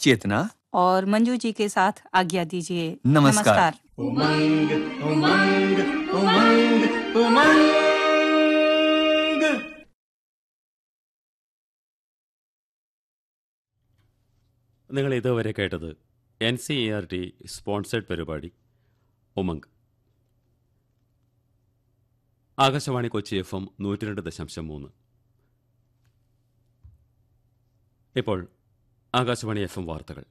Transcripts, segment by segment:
चेतना और मंजू जी के साथ आज्ञा दीजिए नमस्कार। उमंग उमंग उमंग उमंग നിങ്ങൾ ഇതുവരെ കേട്ടത് N C E R T sponsored പരിപാടി ഉമംഗ് ആകാശവാണി കൊച്ചി എഫ് എം നൂറ്റി രണ്ട് ദശാംശം മൂന്ന് ഇപ്പോൾ ആകാശവാണി എഫ് എം വാർത്തകൾ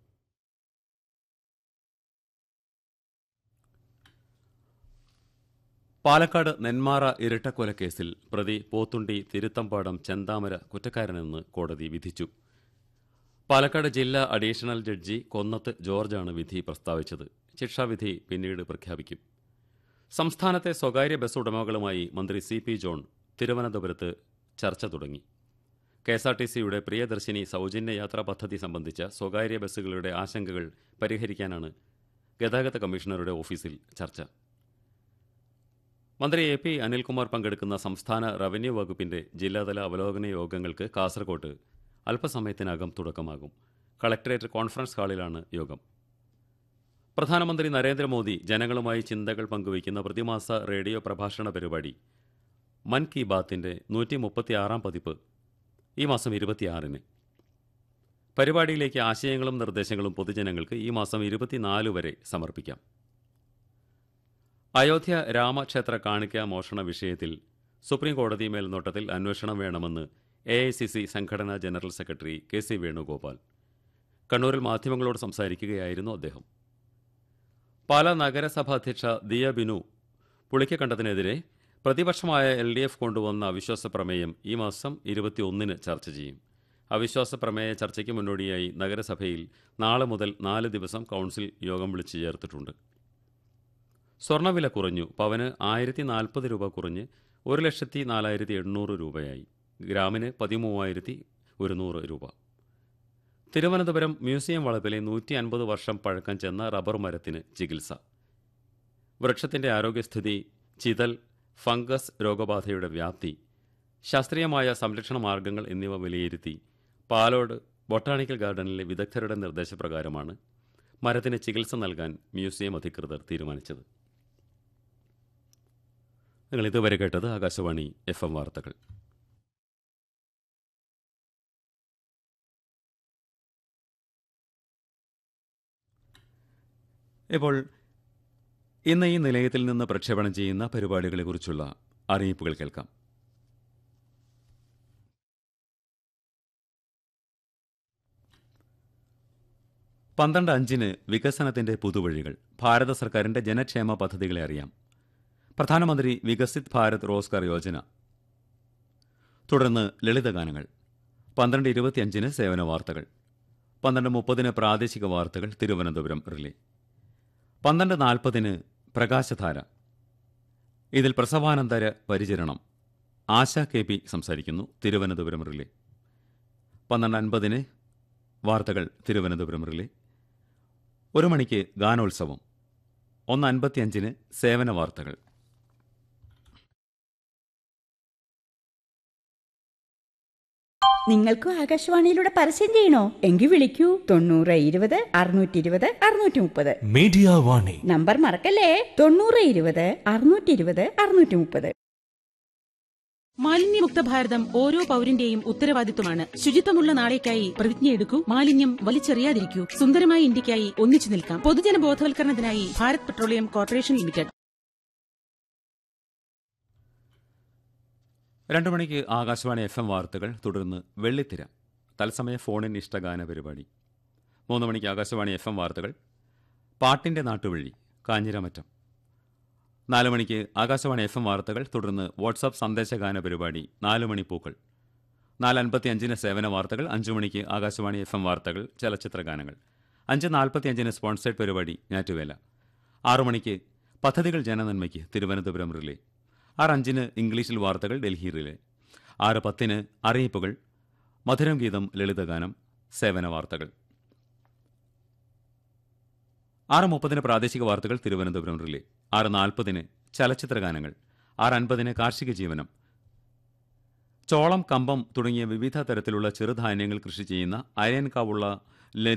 പാലക്കാട് നെന്മാറ ഇരട്ടക്കൊലക്കേസിൽ പ്രതി പോത്തുണ്ടി തിരുത്തമ്പാടം ചെന്താമര കുറ്റക്കാരനെന്ന് കോടതി വിധിച്ചു പാലക്കാട് ജില്ലാ അഡീഷണൽ ജഡ്ജി കൊന്നത്ത് ജോർജാണ് വിധി പ്രസ്താവിച്ചത് ശിക്ഷാവിധി പിന്നീട് പ്രഖ്യാപിക്കും സംസ്ഥാനത്തെ സ്വകാര്യ ബസ് ഉടമകളുമായി മന്ത്രി സി പി ജോൺ തിരുവനന്തപുരത്ത് ചർച്ച തുടങ്ങി കെ എസ് ആർ ടി സിയുടെ പ്രിയദർശിനി സൗജന്യ യാത്രാ പദ്ധതി സംബന്ധിച്ച സ്വകാര്യ ബസ്സുകളുടെ ആശങ്കകൾ പരിഹരിക്കാനാണ് ഗതാഗത കമ്മീഷണറുടെ ഓഫീസിൽ ചർച്ച മന്ത്രി എ പി അനിൽകുമാർ പങ്കെടുക്കുന്ന സംസ്ഥാന റവന്യൂ വകുപ്പിന്റെ ജില്ലാതല അവലോകന യോഗങ്ങൾക്ക് കാസർകോട്ട് അല്പസമയത്തിനകം തുടക്കമാകും കളക്ടറേറ്റ് കോൺഫറൻസ് ഹാളിലാണ് യോഗം പ്രധാനമന്ത്രി നരേന്ദ്രമോദി ജനങ്ങളുമായി ചിന്തകൾ പങ്കുവയ്ക്കുന്ന പ്രതിമാസ റേഡിയോ പ്രഭാഷണ പരിപാടി മൻ കി ബാത്തിന്റെ നൂറ്റി മുപ്പത്തിയാറാം പതിപ്പ് ഈ മാസം ഇരുപത്തിയാറിന് പരിപാടിയിലേക്ക് ആശയങ്ങളും നിർദ്ദേശങ്ങളും പൊതുജനങ്ങൾക്ക് ഈ മാസം ഇരുപത്തിനാല് വരെ സമർപ്പിക്കാം അയോധ്യ രാമക്ഷേത്ര കാണിക്ക മോഷണ വിഷയത്തിൽ സുപ്രീം കോടതി മേൽനോട്ടത്തിൽ അന്വേഷണം വേണമെന്ന് എ ഐ സി സി സംഘടനാ general secretary K C Venugopal കണ്ണൂരിൽ മാധ്യമങ്ങളോട് സംസാരിക്കുകയായിരുന്നു അദ്ദേഹം പാലാ നഗരസഭാ അധ്യക്ഷ ദിയ ബിനു പുളിക്കക്കണ്ടത്തിനെതിരെ പ്രതിപക്ഷമായ എൽ ഡി എഫ് കൊണ്ടുവന്ന അവിശ്വാസ പ്രമേയം ഈ മാസം ഇരുപത്തിയൊന്നിന് ചർച്ച ചെയ്യും അവിശ്വാസ പ്രമേയ ചർച്ചയ്ക്ക് മുന്നോടിയായി നഗരസഭയിൽ നാളെ മുതൽ നാല് ദിവസം കൗൺസിൽ യോഗം വിളിച്ചു ചേർത്തിട്ടുണ്ട് സ്വർണ്ണവില കുറഞ്ഞു പവന് ആയിരത്തി നാൽപ്പത് രൂപ കുറഞ്ഞ് ഒരു ലക്ഷത്തി നാലായിരത്തി എണ്ണൂറ് രൂപയായി ഗ്രാമിന് പതിമൂവായിരത്തി ഒരുന്നൂറ് രൂപ തിരുവനന്തപുരം മ്യൂസിയം വളപ്പിലെ നൂറ്റി അൻപത് വർഷം പഴക്കം ചെന്ന റബ്ബർ മരത്തിന് ചികിത്സ വൃക്ഷത്തിന്റെ ആരോഗ്യസ്ഥിതി ചിതൽ ഫംഗസ് രോഗബാധയുടെ വ്യാപ്തി ശാസ്ത്രീയമായ സംരക്ഷണ മാർഗങ്ങൾ എന്നിവ വിലയിരുത്തി പാലോട് ബൊട്ടാണിക്കൽ ഗാർഡനിലെ വിദഗ്ധരുടെ നിർദ്ദേശപ്രകാരമാണ് മരത്തിന് ചികിത്സ നൽകാൻ മ്യൂസിയം അധികൃതർ തീരുമാനിച്ചത് നിങ്ങൾ ഇതുവരെ കേട്ടത് ആകാശവാണി എഫ് എം വാർത്തകൾ ഇപ്പോൾ ഇന്ന് ഈ നിലയത്തിൽ നിന്ന് പ്രക്ഷേപണം ചെയ്യുന്ന പരിപാടികളെക്കുറിച്ചുള്ള അറിയിപ്പുകൾ കേൾക്കാം പന്ത്രണ്ട് അഞ്ചിന് വികസനത്തിന്റെ പുതുവഴികൾ ഭാരത സർക്കാരിന്റെ ജനക്ഷേമ പദ്ധതികളെ അറിയാം പ്രധാനമന്ത്രി വികസിത് ഭാരത് റോസ്ഗാർ യോജന തുടർന്ന് ലളിതഗാനങ്ങൾ പന്ത്രണ്ട് ഇരുപത്തിയഞ്ചിന് സേവന വാർത്തകൾ പന്ത്രണ്ട് മുപ്പതിന് പ്രാദേശിക വാർത്തകൾ തിരുവനന്തപുരം റിലേ പന്ത്രണ്ട് നാൽപ്പതിന് പ്രകാശധാര ഇതിൽ പ്രസവാനന്തര പരിചരണം ആശ കെ പി സംസാരിക്കുന്നു തിരുവനന്തപുരം റിലേ പന്ത്രണ്ട് അൻപതിന് വാർത്തകൾ തിരുവനന്തപുരം റിലേ ഒരു മണിക്ക് ഗാനോത്സവം ഒന്ന് അൻപത്തിയഞ്ചിന് സേവന വാർത്തകൾ നിങ്ങൾക്കും ആകാശവാണിയിലൂടെ പരസ്യം ചെയ്യണോ എങ്കിൽ വിളിക്കൂ തൊണ്ണൂറ് ഇരുപത് അറുന്നൂറ്റി ഇരുപത് അറുന്നൂറ്റി മുപ്പത് മീഡിയ വാണി നമ്പർ മറക്കല്ലേ തൊണ്ണൂറ് ഇരുപത് അറുന്നൂറ്റി ഇരുപത് അറുന്നൂറ്റി മുപ്പത് മാലിന്യമുക്ത ഭാരതം ഓരോ പൗരന്റെയും ഉത്തരവാദിത്വമാണ് ശുചിത്വമുള്ള നാളേക്കായി പ്രതിജ്ഞയെടുക്കൂ മാലിന്യം വലിച്ചെറിയാതിരിക്കൂ സുന്ദരമായ ഇന്ത്യക്കായി ഒന്നിച്ചു നിൽക്കാം പൊതുജന ബോധവൽക്കരണത്തിനായി ഭാരത് പെട്രോളിയം കോർപ്പറേഷൻ ലിമിറ്റഡ് രണ്ടു മണിക്ക് ആകാശവാണി എഫ് എം വാർത്തകൾ തുടർന്ന് വെള്ളിത്തിര തത്സമയ ഫോണിൻ ഇഷ്ടഗാന പരിപാടി മൂന്ന് മണിക്ക് ആകാശവാണി എഫ് എം വാർത്തകൾ പാട്ടിൻ്റെ നാട്ടുവഴി കാഞ്ഞിരമറ്റം നാല് മണിക്ക് ആകാശവാണി എഫ് എം വാർത്തകൾ തുടർന്ന് വാട്സാപ്പ് സന്ദേശഗാന പരിപാടി നാല് മണി പൂക്കൾ നാല് അൻപത്തി അഞ്ചിന് സേവന വാർത്തകൾ അഞ്ചു മണിക്ക് ആകാശവാണി എഫ് എം വാർത്തകൾ ചലച്ചിത്ര ഗാനങ്ങൾ അഞ്ച് നാൽപ്പത്തി അഞ്ചിന് സ്പോൺസേഡ് പരിപാടി ഞാറ്റുവേല ആറു മണിക്ക് പദ്ധതികൾ ജനനന്മയ്ക്ക് തിരുവനന്തപുരം റിലേ ആറ് അഞ്ചിന് ഇംഗ്ലീഷിൽ വാർത്തകൾ ഡൽഹി റിലേ ആറ് പത്തിന് അറിയിപ്പുകൾ മധുരം ഗീതം ലളിതഗാനം സേവന വാർത്തകൾ ആറ് മുപ്പതിന് പ്രാദേശിക വാർത്തകൾ തിരുവനന്തപുരം റിലേ ആറ് നാൽപ്പതിന് ചലച്ചിത്ര ഗാനങ്ങൾ ആറ് അൻപതിന് കാർഷിക ജീവനം ചോളം കമ്പം തുടങ്ങിയ വിവിധ തരത്തിലുള്ള ചെറുധാന്യങ്ങൾ കൃഷി ചെയ്യുന്ന അയൻകാവുള്ള